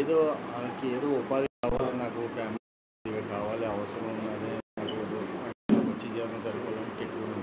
ఏదో ఆమెకి ఏదో ఉపాధి కావాలి నాకు ఫ్యామిలీ ఇవి కావాలి అవసరం ఉన్నది నాకు వచ్చి జీవనం సరిపోవాలని పెట్టుకున్నాను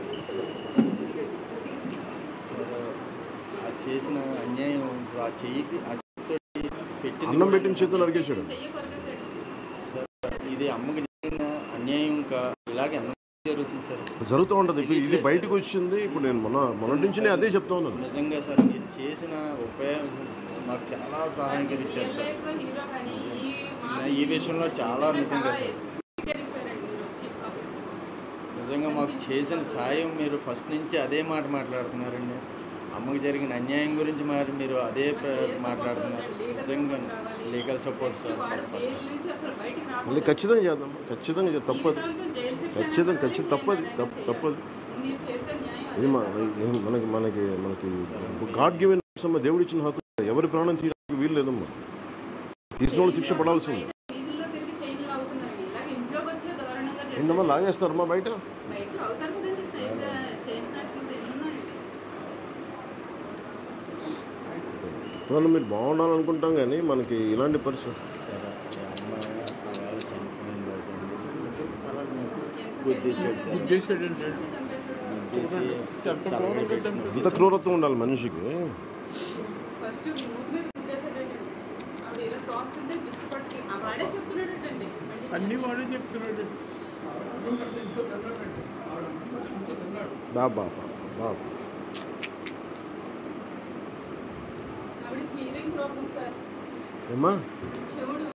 సార్ సార్ ఆ చేసిన అన్యాయం ఇప్పుడు ఆ చెయ్యికి ఆ చేతితోటి పెట్టింది అన్నం కూడా పెట్టిన చేతులు నరికేశాడు చెయ్యి కొరికేసాడు. సార్, ఇది అమ్మకి జరిగిన అన్యాయం ఇంకా ఇలాగే ఎంత జరుగుతుంది సార్ జరుగుతూ ఉంటుంది ఇప్పుడు ఇది బయటకు వచ్చింది ఇప్పుడు నేను మొన్న మొన్నటి నుంచి నేను అదే చెప్తా ఉన్నాను నిజంగా సార్ మీరు చేసిన ఉపయోగం మాకు చాలా సహాయకరించారు రియల్ సార్ లైఫ్ లో హీరో కానీ ఈ మా నా ఈ విషయంలో చాలా నిజంగా సార్ ఎక్కువ గెలిచారండి మీరు వచ్చి అప్పుడు. నిజంగా మాకు చేసిన సాయం మీరు ఫస్ట్ నుంచి అదే మాట మాట్లాడుతున్నారండి అమ్మకి జరిగిన అన్యాయం గురించి మరి మీరు అదే ప్ర- మాకు ఏ support మాట్లాడుతున్నారు వద్దండి, legal నిజంగా support కావాలి. లీగల్ సపోర్ట్ Next సార్ వాడు జైలు నుంచి అసలు బయటికి మళ్ళీ రాకూడదు. ఖచ్చితంగా చేద్దాం ఖచ్చితంగా చేద్దాం. తప్పదు జీవితాంతం జైలు శిక్ష ఖచ్చితంగా అనేది ఖచ్చితంగా తప్పదు మీరు తప్ప- చేయాలి. తప్పదు మీరు చేసే న్యాయం ఇది అదే మా- సార్. ఇది మనకి మనకి మనకి గాడ్ గివెన్ దేవుడు ఇచ్చిన హక్కు ఎవరి ప్రాణం తీయడానికి వీలు లేదమ్మా తీసిన వాళ్ళు శిక్ష పడాల్సింది బయట వీధుల్లో తిరిగి చైన్లు అవుతున్నాయండి ఇలాగ ఇంట్లోకి వచ్చే దారుణంగా చేస్తారు. ఏందమ్మా లాగేస్తారమ్మా బయట బయట అవుతారు కదండి చైన్ చైన్ స్నాచింగ్స్ ఎన్ని ఉన్నాయండి వాళ్ళు మీరు బాగుండాలనుకుంటాం కానీ మనకి ఇలాంటి పరిస్థితి సార్ అది అమ్మ ఆవేళ చనిపోయిన రోజు గుద్దేశాడు సార్ గుద్దేశాడు గుద్దేసి తలపెట్టేసిన ఎంత క్రూరత్వం ఉండాలి మనిషికి ఫస్ట్ మూతి మీద గుద్దేశాడండి ఆవిడ ఇలా తోస్తుంటే జుట్టు పట్టుకి ఆ వాడే చెప్తున్నాడటండి మళ్ళీ అన్ని వాడే చెప్తున్నాడు బాబా బాబా ఆవిడ హీరింగ్ ప్రాబ్లం సార్ ఏమ్మా చెవుడు